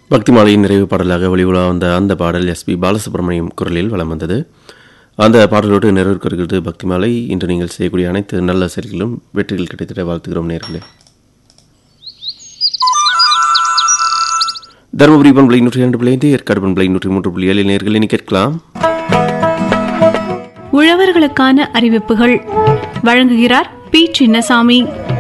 பக்தி மாலையின் நிறைவு பாடலாக வெளியுலா வந்த அந்த பாடல் எஸ்பி பாலசுப்ரமணியம் குரலில் வலம் வந்தது அந்த பாடலோடு நிறைவேற்கிறது பக்தி மாலை இன்று நீங்கள் செய்யக்கூடிய அனைத்து நல்ல செயல்களும் வெற்றிகள் கிடைத்திட வாழ்த்துகிறோம் நேர்களே தருமபுரி பண்பலை நூற்றி இரண்டு புள்ளி ஐந்து ஏற்காடு பண்பலை நூற்றி மூன்று புள்ளி ஏழு நேர்களை இனி கேட்கலாம் உழவர்களுக்கான அறிவிப்புகள் வழங்குகிறார் பி சின்னசாமி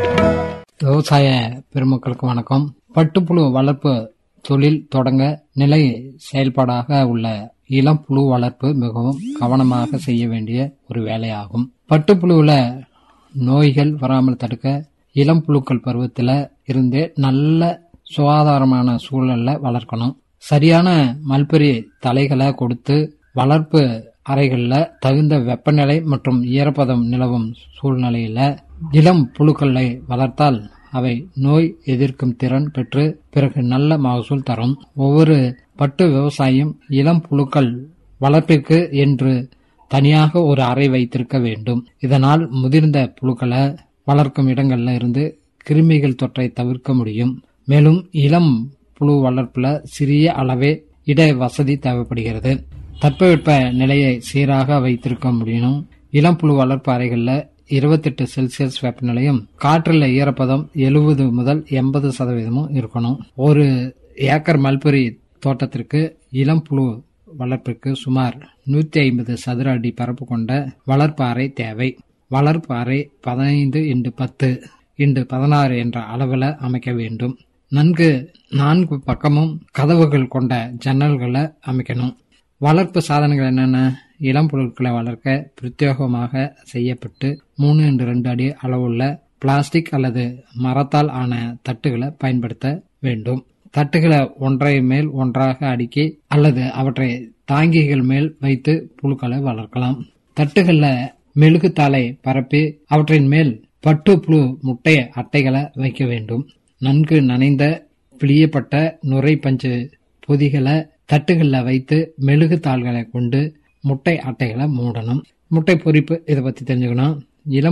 விவசாய பெருமக்களுக்கு வணக்கம் பட்டுப்புழு வளர்ப்பு தொழில் தொடங்க நிலை செயல்பாடாக உள்ள இளம் புழு வளர்ப்பு மிகவும் கவனமாக செய்ய வேண்டிய ஒரு வேலையாகும் பட்டுப்புழுவில் நோய்கள் வராமல் தடுக்க இளம் புழுக்கள் பருவத்தில் இருந்தே நல்ல சுகாதாரமான சூழல்ல வளர்க்கணும் சரியான மல்பெரி தலைகளை கொடுத்து வளர்ப்பு அறைகளில் தகுந்த வெப்பநிலை மற்றும் ஈரப்பதம் நிலவும் சூழ்நிலையில இளம் புழுக்களை வளர்த்தால் அவை நோய் எதிர்க்கும் திறன் பெற்று பிறகு நல்ல மகசூல் தரும் ஒவ்வொரு பட்டு விவசாயியும் இளம் புழுக்கள் வளர்ப்பிற்கு என்று தனியாக ஒரு அறை வைத்திருக்க வேண்டும் இதனால் முதிர்ந்த புழுக்களை வளர்க்கும் இடங்கள்ல இருந்து கிருமிகள் தொற்றை தவிர்க்க முடியும் மேலும் இளம் புழு வளர்ப்புல சிறிய அளவே இட வசதி தேவைப்படுகிறது தட்பவெட்ப நிலையை சீராக வைத்திருக்க முடியணும் இளம் புழு வளர்ப்பு அறைகளில் இருபத்தெட்டு செல்சியஸ் வெப்பநிலையும் காற்றில் ஈரப்பதம் எழுபது முதல் எண்பது சதவீதமும் இருக்கணும் ஒரு ஏக்கர் மல்பெரி தோட்டத்திற்கு இளம் புழு வளர்ப்பிற்கு சுமார் நூத்தி ஐம்பது சதுர அடி பரப்பு கொண்ட வளர்ப்பு அறை தேவை வளர்ப்பு அறை பதினைந்து இன்று பத்து இன்று பதினாறு என்ற அளவில் அமைக்க வேண்டும் நன்கு நான்கு பக்கமும் கதவுகள் கொண்ட ஜன்னல்களை அமைக்கணும் வளர்ப்பு சாதனங்கள் என்னென்ன இளம் பொருட்களை வளர்க்க பிரத்யேகமாக செய்யப்பட்டு மூணு இன்று ரெண்டு அடி அளவுள்ள பிளாஸ்டிக் அல்லது மரத்தால் ஆன தட்டுகளை பயன்படுத்த வேண்டும் தட்டுகளை ஒன்றை மேல் ஒன்றாக அடுக்கி அல்லது அவற்றை தாங்கிகள் மேல் வைத்து புழுக்களை வளர்க்கலாம் தட்டுகள்ல மெழுகுத்தாளை பரப்பி அவற்றின் மேல் பட்டு புழு முட்டை அட்டைகளை வைக்க வேண்டும் நன்கு நனைந்த பிழியப்பட்ட நுரை பஞ்சு பொதிகளை தட்டுகளில் வைத்து மெழுகு தாள்களை கொண்டு முட்டை அட்டைகளை மூடணும் முட்டை பொரிப்பு இதை பற்றி தெரிஞ்சுக்கணும் இளம்